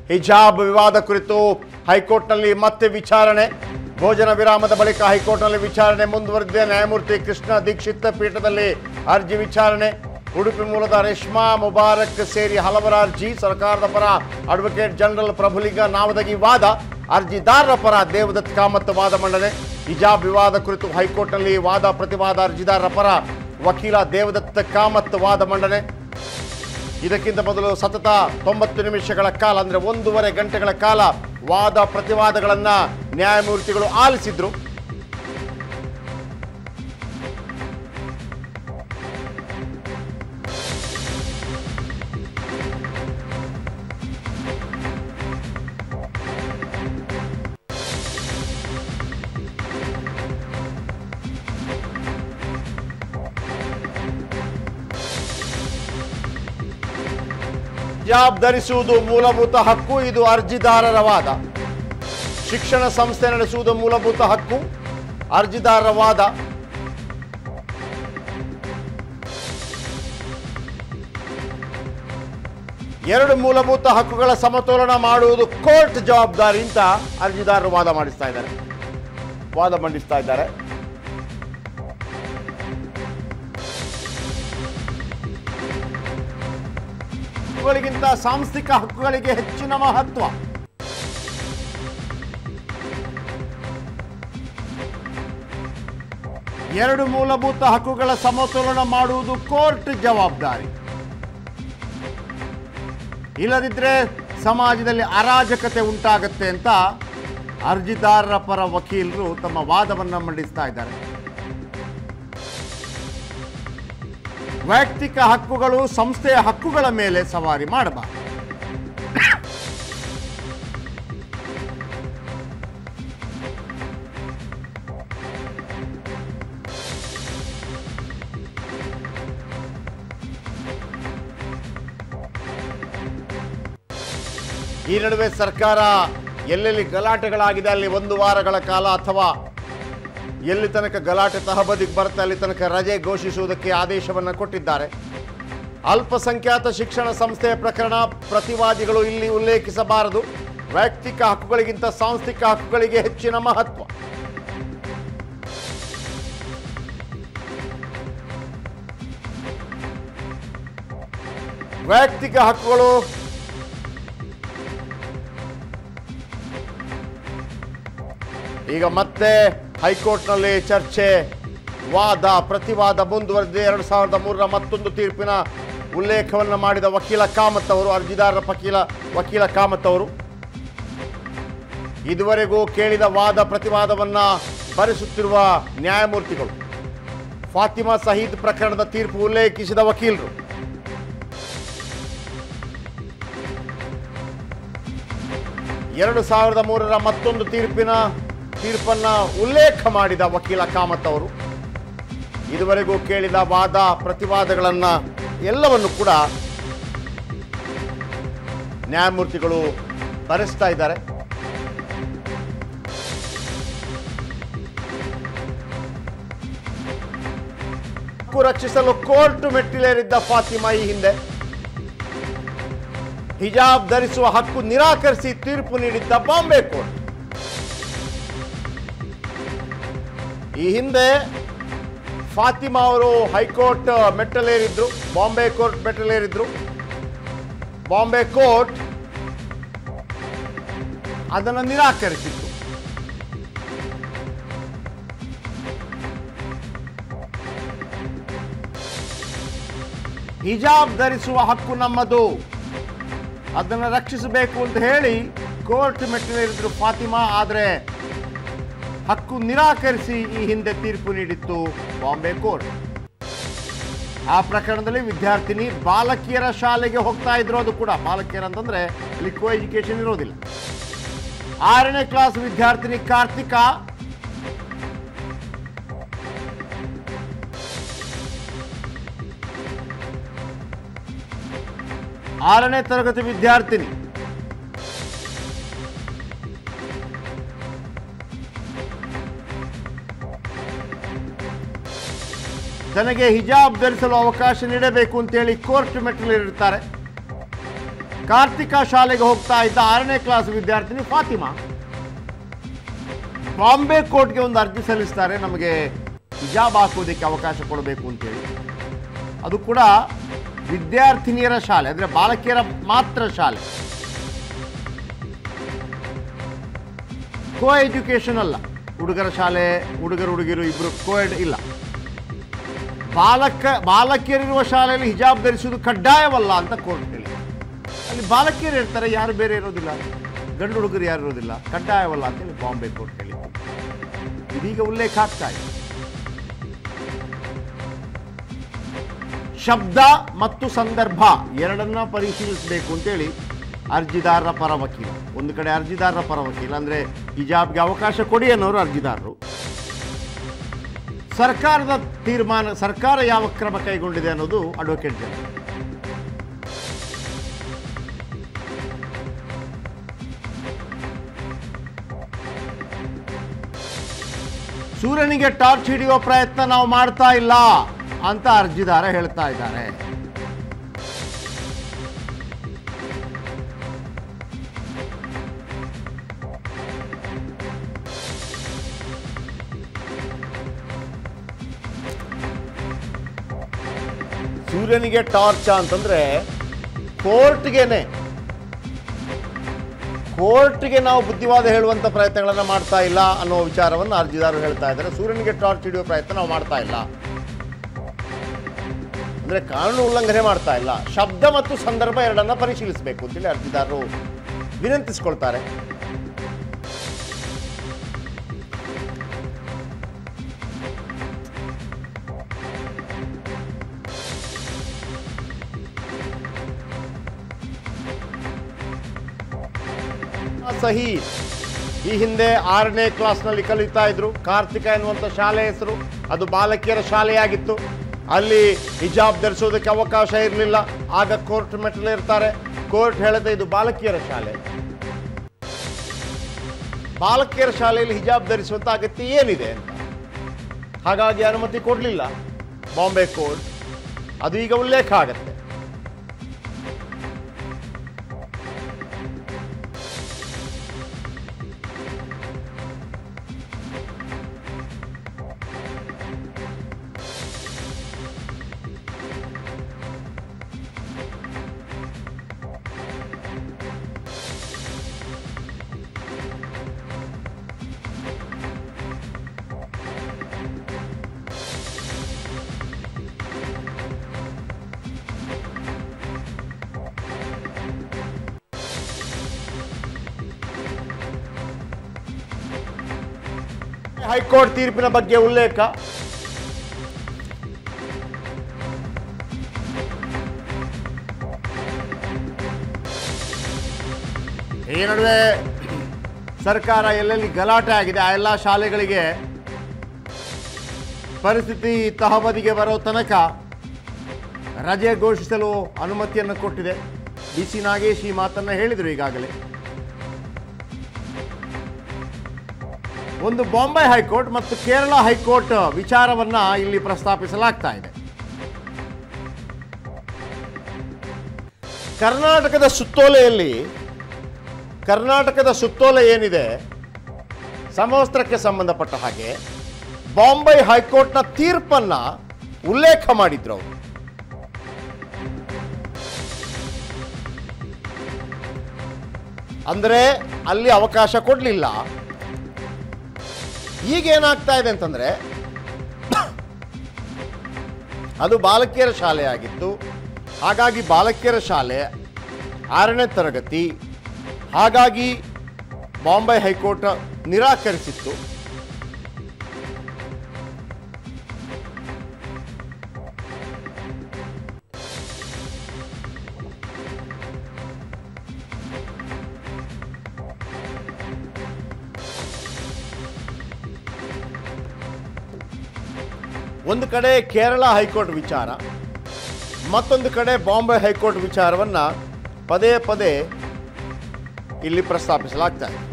ಹಿಜಾಬ್ ವಿವಾದ ಕುರಿತು ಹೈಕೋರ್ಟ್ನಲ್ಲಿ ಮತ್ತೆ ವಿಚಾರಣೆ ಭೋಜನ ವಿರಾಮದ ಬಳಿಕ ಹೈಕೋರ್ಟ್ನಲ್ಲಿ ವಿಚಾರಣೆ ಮುಂದುವರೆದಿದೆ ನ್ಯಾಯಮೂರ್ತಿ ಕೃಷ್ಣ ದೀಕ್ಷಿತ್ ಪೀಠದಲ್ಲಿ ಅರ್ಜಿ ವಿಚಾರಣೆ ಉಡುಪಿ ಮೂಲದ ರೇಷ್ಮಾ ಮುಬಾರಕ್ ಸೇರಿ ಹಲವರ ಅರ್ಜಿ ಸರ್ಕಾರದ ಪರ ಅಡ್ವೊಕೇಟ್ ಜನರಲ್ ಪ್ರಭುಲಿಂಗ ನಾವದಗಿ ವಾದ ಅರ್ಜಿದಾರರ ಪರ ದೇವದತ್ ಕಾಮತ್ ವಾದ ಮಂಡನೆ ಹಿಜಾಬ್ ವಿವಾದ ಕುರಿತು ಹೈಕೋರ್ಟ್ನಲ್ಲಿ ವಾದ ಪ್ರತಿವಾದ ಅರ್ಜಿದಾರರ ಪರ ವಕೀಲ ದೇವದತ್ ಕಾಮತ್ ವಾದ ಮಂಡನೆ ಇದಕ್ಕಿಂತ ಮೊದಲು ಸತತ ತೊಂಬತ್ತು ನಿಮಿಷಗಳ ಕಾಲ ಅಂದರೆ ಒಂದೂವರೆ ಗಂಟೆಗಳ ಕಾಲ ವಾದ ಪ್ರತಿವಾದಗಳನ್ನ ನ್ಯಾಯಮೂರ್ತಿಗಳು ಆಲಿಸಿದ್ರು ಹಿಜಾಬ್ ಧರಿಸುವುದು ಮೂಲಭೂತ ಹಕ್ಕು ಇದು ಅರ್ಜಿದಾರರ ವಾದ ಶಿಕ್ಷಣ ಸಂಸ್ಥೆ ನಡೆಸುವುದು ಮೂಲಭೂತ ಹಕ್ಕು ಅರ್ಜಿದಾರರ ವಾದ ಎರಡು ಮೂಲಭೂತ ಹಕ್ಕುಗಳ ಸಮತೋಲನ ಮಾಡುವುದು ಕೋರ್ಟ್ ಜವಾಬ್ದಾರಿ ಅಂತ ಅರ್ಜಿದಾರರು ವಾದ ಮಾಡಿಸ್ತಾ ಇದ್ದಾರೆ ವಾದ ಮಂಡಿಸ್ತಾ ಇದ್ದಾರೆ ಹಕ್ಕುಗಳಿಗಿಂತ ಸಾಂಸ್ಥಿಕ ಹಕ್ಕುಗಳಿಗೆ ಹೆಚ್ಚಿನ ಮಹತ್ವ ಎರಡು ಮೂಲಭೂತ ಹಕ್ಕುಗಳ ಸಮತೋಲನ ಮಾಡುವುದು ಕೋರ್ಟ್ ಜವಾಬ್ದಾರಿ ಇಲ್ಲದಿದ್ದರೆ ಸಮಾಜದಲ್ಲಿ ಅರಾಜಕತೆ ಉಂಟಾಗತ್ತೆ ಅಂತ ಅರ್ಜಿದಾರರ ಪರ ವಕೀಲರು ತಮ್ಮ ವಾದವನ್ನು ಮಂಡಿಸ್ತಾ ಇದ್ದಾರೆ ವೈಯಕ್ತಿಕ ಹಕ್ಕುಗಳು ಸಂಸ್ಥೆಯ ಹಕ್ಕುಗಳ ಮೇಲೆ ಸವಾರಿ ಮಾಡಬಾರದು ಈ ನಡುವೆ ಸರ್ಕಾರ ಎಲ್ಲೆಲ್ಲಿ ಗಲಾಟೆಗಳಾಗಿದೆ ಅಲ್ಲಿ ಒಂದು ವಾರಗಳ ಕಾಲ ಅಥವಾ ಎಲ್ಲಿ ತನಕ ಗಲಾಟೆ ತಹಬದಿಗೆ ಬರುತ್ತೆ ಅಲ್ಲಿ ತನಕ ರಜೆ ಘೋಷಿಸುವುದಕ್ಕೆ ಆದೇಶವನ್ನು ಕೊಟ್ಟಿದ್ದಾರೆ ಅಲ್ಪಸಂಖ್ಯಾತ ಶಿಕ್ಷಣ ಸಂಸ್ಥೆಯ ಪ್ರಕರಣ ಪ್ರತಿವಾದಿಗಳು ಇಲ್ಲಿ ಉಲ್ಲೇಖಿಸಬಾರದು ವೈಯಕ್ತಿಕ ಹಕ್ಕುಗಳಿಗಿಂತ ಸಾಂಸ್ಥಿಕ ಹಕ್ಕುಗಳಿಗೆ ಹೆಚ್ಚಿನ ಮಹತ್ವ ವೈಯಕ್ತಿಕ ಹಕ್ಕುಗಳು ಈಗ ಮತ್ತೆ ಹೈಕೋರ್ಟ್ನಲ್ಲಿ ಚರ್ಚೆ ವಾದ ಪ್ರತಿವಾದ ಮುಂದುವರೆದಿದೆ ಎರಡು ಸಾವಿರದ ಮೂರರ ಮತ್ತೊಂದು ತೀರ್ಪಿನ ಉಲ್ಲೇಖವನ್ನು ಮಾಡಿದ ವಕೀಲ ಕಾಮತ್ ಅವರು ಅರ್ಜಿದಾರರ ವಕೀಲ ವಕೀಲ ಕಾಮತ್ ಅವರು ಇದುವರೆಗೂ ಕೇಳಿದ ವಾದ ಪ್ರತಿವಾದವನ್ನ ಭರಿಸುತ್ತಿರುವ ನ್ಯಾಯಮೂರ್ತಿಗಳು ಫಾತಿಮಾ ಸಹೀದ್ ಪ್ರಕರಣದ ತೀರ್ಪು ಉಲ್ಲೇಖಿಸಿದ ವಕೀಲರು ಎರಡು ಸಾವಿರದ ಮೂರರ ಮತ್ತೊಂದು ತೀರ್ಪಿನ ತೀರ್ಪನ್ನ ಉಲ್ಲೇಖ ಮಾಡಿದ ವಕೀಲ ಕಾಮತ್ ಅವರು ಇದುವರೆಗೂ ಕೇಳಿದ ವಾದ ಪ್ರತಿವಾದಗಳನ್ನ ಎಲ್ಲವನ್ನು ಕೂಡ ನ್ಯಾಯಮೂರ್ತಿಗಳು ಭರಿಸ್ತಾ ಇದ್ದಾರೆ ಹಕ್ಕು ರಕ್ಷಿಸಲು ಕೋರ್ಟ್ ಮೆಟ್ಟಿಲೇರಿದ್ದ ಫಾತಿಮಾ ಈ ಹಿಂದೆ ಹಿಜಾಬ್ ಧರಿಸುವ ಹಕ್ಕು ನಿರಾಕರಿಸಿ ತೀರ್ಪು ನೀಡಿದ್ದ ಬಾಂಬೆ ಕೋರ್ಟ್ ಈ ಹಿಂದೆ ಫಾತಿಮಾ ಅವರು ಹೈಕೋರ್ಟ್ ಮೆಟ್ಟಲೇರಿದ್ರು ಬಾಂಬೆ ಕೋರ್ಟ್ ಮೆಟ್ಟಲೇರಿದ್ರು ಬಾಂಬೆ ಕೋರ್ಟ್ ಅದನ್ನು ನಿರಾಕರಿಸಿತ್ತು ಹಿಜಾಬ್ ಧರಿಸುವ ಹಕ್ಕು ನಮ್ಮದು ಅದನ್ನು ರಕ್ಷಿಸಬೇಕು ಅಂತ ಹೇಳಿ ಕೋರ್ಟ್ ಮೆಟ್ಟಿಲೇರಿದ್ರು ಫಾತಿಮಾ ಆದರೆ ಹಕ್ಕು ನಿರಾಕರಿಸಿ ಈ ಹಿಂದೆ ತೀರ್ಪು ನೀಡಿತ್ತು ಬಾಂಬೆ ಕೋರ್ಟ್ ಆ ಪ್ರಕರಣದಲ್ಲಿ ವಿದ್ಯಾರ್ಥಿನಿ ಬಾಲಕಿಯರ ಶಾಲೆಗೆ ಹೋಗ್ತಾ ಇದ್ರು ಅದು ಕೂಡ ಬಾಲಕಿಯರ ಅಂತಂದ್ರೆ ಅಲ್ಲಿ ಕೋ ಎಜುಕೇಶನ್ ಇರೋದಿಲ್ಲ ಆರನೇ ಕ್ಲಾಸ್ ವಿದ್ಯಾರ್ಥಿನಿ ಕಾರ್ತಿಕಾ ಆರನೇ ತರಗತಿ ವಿದ್ಯಾರ್ಥಿನಿ ತನಗೆ ಹಿಜಾಬ್ ಧರಿಸಲು ಅವಕಾಶ ನೀಡಬೇಕು ಅಂತೇಳಿ ಕೋರ್ಟ್ ಮೆಟ್ಟಿಲಿರುತ್ತಾರೆ ಕಾರ್ತಿಕ ಶಾಲೆಗೆ ಹೋಗ್ತಾ ಇದ್ದ ಆರನೇ ಕ್ಲಾಸ್ ವಿದ್ಯಾರ್ಥಿನಿ ಫಾತಿಮಾ ಬಾಂಬೆ ಕೋರ್ಟ್ಗೆ ಒಂದು ಅರ್ಜಿ ಸಲ್ಲಿಸ್ತಾರೆ ನಮಗೆ ಹಿಜಾಬ್ ಹಾಕೋದಕ್ಕೆ ಅವಕಾಶ ಕೊಡಬೇಕು ಅಂತೇಳಿ ಅದು ಕೂಡ ವಿದ್ಯಾರ್ಥಿನಿಯರ ಶಾಲೆ ಅಂದರೆ ಬಾಲಕಿಯರ ಮಾತ್ರ ಶಾಲೆ ಕೋ ಎಜುಕೇಶನ್ ಅಲ್ಲ ಹುಡುಗರ ಶಾಲೆ ಹುಡುಗರು ಹುಡುಗಿರು ಇಬ್ಬರು ಕೋಎಡ್ ಇಲ್ಲ ಬಾಲಕ ಬಾಲಕಿಯರಿರುವ ಶಾಲೆಯಲ್ಲಿ ಹಿಜಾಬ್ ಧರಿಸುವುದು ಕಡ್ಡಾಯವಲ್ಲ ಅಂತ ಕೋರ್ಟ್ ಹೇಳಿ ಅಲ್ಲಿ ಬಾಲಕಿಯರು ಇರ್ತಾರೆ ಯಾರು ಬೇರೆ ಇರೋದಿಲ್ಲ ಗಂಡು ಹುಡುಗರು ಯಾರು ಇರೋದಿಲ್ಲ ಕಡ್ಡಾಯವಲ್ಲ ಅಂತೇಳಿ ಬಾಂಬೆ ಕೋರ್ಟ್ ಹೇಳಿತ್ತು ಇದೀಗ ಉಲ್ಲೇಖ ಆಗ್ತಾ ಇದೆ ಶಬ್ದ ಮತ್ತು ಸಂದರ್ಭ ಎರಡನ್ನ ಪರಿಶೀಲಿಸಬೇಕು ಅಂತೇಳಿ ಅರ್ಜಿದಾರರ ಪರ ವಕೀಲ ಒಂದು ಕಡೆ ಅರ್ಜಿದಾರರ ಪರ ವಕೀಲ ಅಂದ್ರೆ ಹಿಜಾಬ್ಗೆ ಅವಕಾಶ ಕೊಡಿ ಅನ್ನೋರು ಅರ್ಜಿದಾರರು ಸರ್ಕಾರದ ತೀರ್ಮಾನ ಸರ್ಕಾರ ಯಾವ ಕ್ರಮ ಕೈಗೊಂಡಿದೆ ಅನ್ನೋದು ಅಡ್ವೊಕೇಟ್ ಜನರಲ್ ಸೂರ್ಯನಿಗೆ ಟಾರ್ಚ್ ಹಿಡಿಯುವ ಪ್ರಯತ್ನ ನಾವು ಮಾಡ್ತಾ ಇಲ್ಲ ಅಂತ ಅರ್ಜಿದಾರ ಹೇಳ್ತಾ ಇದ್ದಾರೆ ಸೂರ್ಯನಿಗೆ ಟಾರ್ಚ್ ಅಂತಂದ್ರೆ ಕೋರ್ಟ್ಗೆನೆ ಕೋರ್ಟ್ಗೆ ನಾವು ಬುದ್ಧಿವಾದ ಹೇಳುವಂತ ಪ್ರಯತ್ನಗಳನ್ನ ಮಾಡ್ತಾ ಇಲ್ಲ ಅನ್ನೋ ವಿಚಾರವನ್ನು ಅರ್ಜಿದಾರರು ಹೇಳ್ತಾ ಇದ್ದಾರೆ ಸೂರ್ಯನಿಗೆ ಟಾರ್ಚ್ ಹಿಡಿಯುವ ಪ್ರಯತ್ನ ನಾವು ಮಾಡ್ತಾ ಇಲ್ಲ ಅಂದ್ರೆ ಕಾನೂನು ಉಲ್ಲಂಘನೆ ಮಾಡ್ತಾ ಇಲ್ಲ ಶಬ್ದ ಮತ್ತು ಸಂದರ್ಭ ಎರಡನ್ನ ಪರಿಶೀಲಿಸಬೇಕು ಅಂತೇಳಿ ಅರ್ಜಿದಾರರು ವಿನಂತಿಸಿಕೊಳ್ತಾರೆ ಸಹಿ ಈ ಹಿಂದೆ ಆರನೇ ಕ್ಲಾಸ್ನಲ್ಲಿ ಕಲಿತಾ ಇದ್ರು ಕಾರ್ತಿಕ ಎನ್ನುವಂಥ ಶಾಲೆ ಹೆಸರು ಅದು ಬಾಲಕಿಯರ ಶಾಲೆಯಾಗಿತ್ತು ಅಲ್ಲಿ ಹಿಜಾಬ್ ಧರಿಸೋದಕ್ಕೆ ಅವಕಾಶ ಇರಲಿಲ್ಲ ಆಗ ಕೋರ್ಟ್ ಮೆಟ್ಟಲು ಇರ್ತಾರೆ ಕೋರ್ಟ್ ಹೇಳುತ್ತೆ ಇದು ಬಾಲಕಿಯರ ಶಾಲೆ ಬಾಲಕಿಯರ ಶಾಲೆಯಲ್ಲಿ ಹಿಜಾಬ್ ಧರಿಸುವಂತ ಅಗತ್ಯ ಏನಿದೆ ಅಂತ ಹಾಗಾಗಿ ಅನುಮತಿ ಕೊಡಲಿಲ್ಲ ಬಾಂಬೆ ಕೋರ್ಟ್ ಅದು ಈಗ ಉಲ್ಲೇಖ ಆಗತ್ತೆ ಹೈಕೋರ್ಟ್ ತೀರ್ಪಿನ ಬಗ್ಗೆ ಉಲ್ಲೇಖ ಈ ನಡುವೆ ಸರ್ಕಾರ ಎಲ್ಲೆಲ್ಲಿ ಗಲಾಟೆ ಆಗಿದೆ ಆ ಎಲ್ಲ ಶಾಲೆಗಳಿಗೆ ಪರಿಸ್ಥಿತಿ ತಹಬದಿಗೆ ಬರೋ ತನಕ ರಜೆ ಘೋಷಿಸಲು ಅನುಮತಿಯನ್ನು ಕೊಟ್ಟಿದೆ ಡಿ ಸಿ ನಾಗೇಶ್ ಈ ಮಾತನ್ನು ಹೇಳಿದರು ಈಗಾಗಲೇ ಒಂದು ಬಾಂಬೆ ಹೈಕೋರ್ಟ್ ಮತ್ತು ಕೇರಳ ಹೈಕೋರ್ಟ್ ವಿಚಾರವನ್ನ ಇಲ್ಲಿ ಪ್ರಸ್ತಾಪಿಸಲಾಗ್ತಾ ಇದೆ ಕರ್ನಾಟಕದ ಸುತ್ತೋಲೆಯಲ್ಲಿ ಕರ್ನಾಟಕದ ಸುತ್ತೋಲೆ ಏನಿದೆ ಸಮವಸ್ತ್ರಕ್ಕೆ ಸಂಬಂಧಪಟ್ಟ ಹಾಗೆ ಬಾಂಬೆ ಹೈಕೋರ್ಟ್ನ ತೀರ್ಪನ್ನ ಉಲ್ಲೇಖ ಮಾಡಿದ್ರು ಅವರು ಅಂದ್ರೆ ಅಲ್ಲಿ ಅವಕಾಶ ಕೊಡಲಿಲ್ಲ ಈಗ ಏನಾಗ್ತಾ ಇದೆ ಅಂತಂದ್ರೆ ಅದು ಬಾಲಕಿಯರ ಶಾಲೆ ಆಗಿತ್ತು ಹಾಗಾಗಿ ಬಾಲಕಿಯರ ಶಾಲೆ ಆರನೇ ತರಗತಿ ಹಾಗಾಗಿ ಬಾಂಬೆ ಹೈಕೋರ್ಟ್ ನಿರಾಕರಿಸಿತ್ತು ಒಂದು ಕಡೆ ಕೇರಳ ಹೈಕೋರ್ಟ್ ವಿಚಾರ ಮತ್ತೊಂದು ಕಡೆ ಬಾಂಬೆ ಹೈಕೋರ್ಟ್ ವಿಚಾರವನ್ನ ಪದೇ ಪದೇ ಇಲ್ಲಿ ಪ್ರಸ್ತಾಪಿಸಲಾಗ್ತಾ ಇದೆ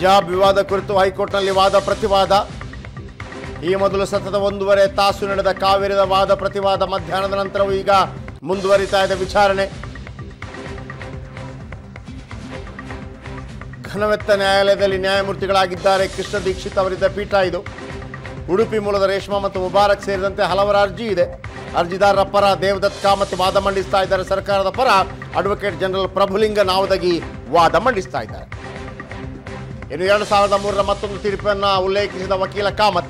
ಹಿಜಾಬ್ ವಿವಾದ ಕುರಿತು ಹೈಕೋರ್ಟ್ನಲ್ಲಿ ವಾದ ಪ್ರತಿವಾದ ಈ ಮೊದಲು ಸತತ ಒಂದೂವರೆ ತಾಸು ನಡೆದ ಕಾವೇರಿದ ವಾದ ಪ್ರತಿವಾದ ಮಧ್ಯಾಹ್ನದ ನಂತರವೂ ಈಗ ಮುಂದುವರಿತಾ ಇದೆ ವಿಚಾರಣೆ ಘನವೆತ್ತ ನ್ಯಾಯಾಲಯದಲ್ಲಿ ನ್ಯಾಯಮೂರ್ತಿಗಳಾಗಿದ್ದಾರೆ ಕೃಷ್ಣ ದೀಕ್ಷಿತ್ ಅವರಿದ್ದ ಪೀಠ ಇದು ಉಡುಪಿ ಮೂಲದ ರೇಷ್ಮಾ ಮತ್ತು ಮುಬಾರಕ್ ಸೇರಿದಂತೆ ಹಲವರ ಅರ್ಜಿ ಇದೆ ಅರ್ಜಿದಾರರ ಪರ ದೇವದತ್ ಕಾಮತ್ ವಾದ ಮಂಡಿಸ್ತಾ ಇದ್ದಾರೆ ಸರ್ಕಾರದ ಪರ ಅಡ್ವೊಕೇಟ್ ಜನರಲ್ ಪ್ರಭುಲಿಂಗ ನಾವದಗಿ ವಾದ ಮಂಡಿಸ್ತಾ ಇದ್ದಾರೆ ಇನ್ನು ಎರಡು ಸಾವಿರದ ಮೂರರ ಮತ್ತೊಂದು ತೀರ್ಪನ್ನು ಉಲ್ಲೇಖಿಸಿದ ವಕೀಲ ಕಾಮತ್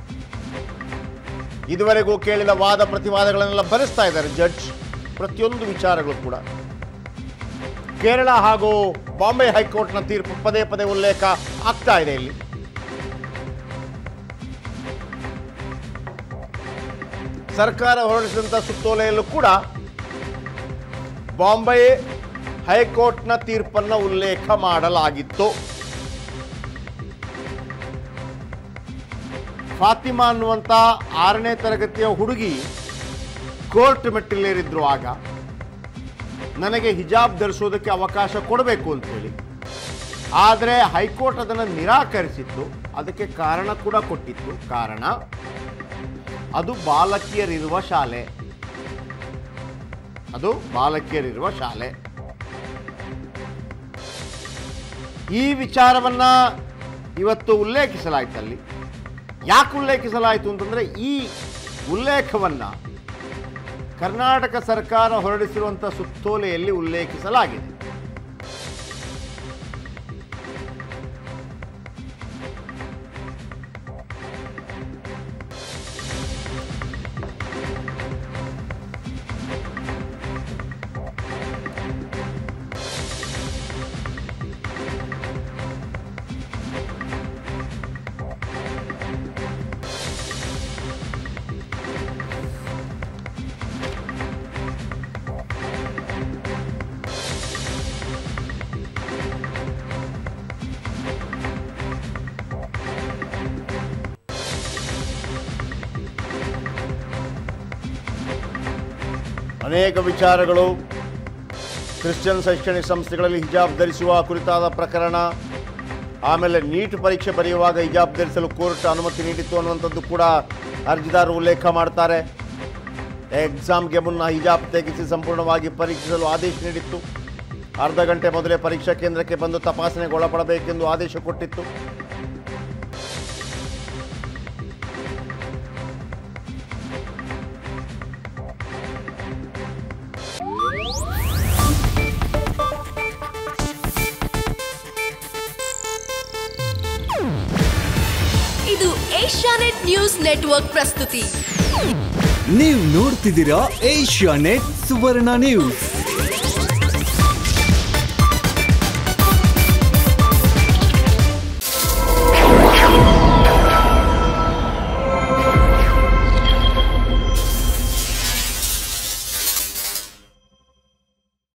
ಇದುವರೆಗೂ ಕೇಳಿದ ವಾದ ಪ್ರತಿವಾದಗಳನ್ನೆಲ್ಲ ಭರಿಸ್ತಾ ಇದ್ದಾರೆ ಜಡ್ಜ್ ಪ್ರತಿಯೊಂದು ವಿಚಾರಗಳು ಕೂಡ ಕೇರಳ ಹಾಗೂ ಬಾಂಬೆ ಹೈಕೋರ್ಟ್ನ ತೀರ್ಪು ಪದೇ ಪದೇ ಉಲ್ಲೇಖ ಆಗ್ತಾ ಇದೆ ಇಲ್ಲಿ ಸರ್ಕಾರ ಹೊರಡಿಸಿದಂಥ ಸುತ್ತೋಲೆಯಲ್ಲೂ ಕೂಡ ಬಾಂಬೆ ಹೈಕೋರ್ಟ್ನ ತೀರ್ಪನ್ನು ಉಲ್ಲೇಖ ಮಾಡಲಾಗಿತ್ತು ಫಾತಿಮಾ ಅನ್ನುವಂಥ ಆರನೇ ತರಗತಿಯ ಹುಡುಗಿ ಕೋರ್ಟ್ ಮೆಟ್ಟಿಲೇರಿದ್ರು ಆಗ ನನಗೆ ಹಿಜಾಬ್ ಧರಿಸೋದಕ್ಕೆ ಅವಕಾಶ ಕೊಡಬೇಕು ಅಂತ ಹೇಳಿ ಆದರೆ ಹೈಕೋರ್ಟ್ ಅದನ್ನು ನಿರಾಕರಿಸಿತ್ತು ಅದಕ್ಕೆ ಕಾರಣ ಕೂಡ ಕೊಟ್ಟಿತ್ತು ಕಾರಣ ಅದು ಬಾಲಕಿಯರಿರುವ ಶಾಲೆ ಅದು ಬಾಲಕಿಯರಿರುವ ಶಾಲೆ ಈ ವಿಚಾರವನ್ನ ಇವತ್ತು ಉಲ್ಲೇಖಿಸಲಾಯ್ತಲ್ಲಿ ಯಾಕೆ ಉಲ್ಲೇಖಿಸಲಾಯಿತು ಅಂತಂದ್ರೆ ಈ ಉಲ್ಲೇಖವನ್ನ ಕರ್ನಾಟಕ ಸರ್ಕಾರ ಹೊರಡಿಸಿರುವಂಥ ಸುತ್ತೋಲೆಯಲ್ಲಿ ಉಲ್ಲೇಖಿಸಲಾಗಿದೆ ಅನೇಕ ವಿಚಾರಗಳು ಕ್ರಿಶ್ಚಿಯನ್ ಶೈಕ್ಷಣಿಕ ಸಂಸ್ಥೆಗಳಲ್ಲಿ ಹಿಜಾಬ್ ಧರಿಸುವ ಕುರಿತಾದ ಪ್ರಕರಣ ಆಮೇಲೆ ನೀಟ್ ಪರೀಕ್ಷೆ ಬರೆಯುವಾಗ ಹಿಜಾಬ್ ಧರಿಸಲು ಕೋರ್ಟ್ ಅನುಮತಿ ನೀಡಿತ್ತು ಅನ್ನುವಂಥದ್ದು ಕೂಡ ಅರ್ಜಿದಾರರು ಉಲ್ಲೇಖ ಮಾಡ್ತಾರೆ ಎಕ್ಸಾಮ್ಗೆ ಮುನ್ನ ಹಿಜಾಬ್ ತೆಗೆಸಿ ಸಂಪೂರ್ಣವಾಗಿ ಪರೀಕ್ಷಿಸಲು ಆದೇಶ ನೀಡಿತ್ತು ಅರ್ಧ ಗಂಟೆ ಮೊದಲೇ ಪರೀಕ್ಷಾ ಕೇಂದ್ರಕ್ಕೆ ಬಂದು ತಪಾಸಣೆಗೆ ಒಳಪಡಬೇಕೆಂದು ಆದೇಶ ಕೊಟ್ಟಿತ್ತು ಇದು ಏಷ್ಯಾನೆಟ್ ನ್ಯೂಸ್ ನೆಟ್ವರ್ಕ್ ಪ್ರಸ್ತುತಿ ನೀವು ನೋಡ್ತಿದ್ದೀರಾ ಏಷ್ಯಾ ನೆಟ್ ಸುವರ್ಣ ನ್ಯೂಸ್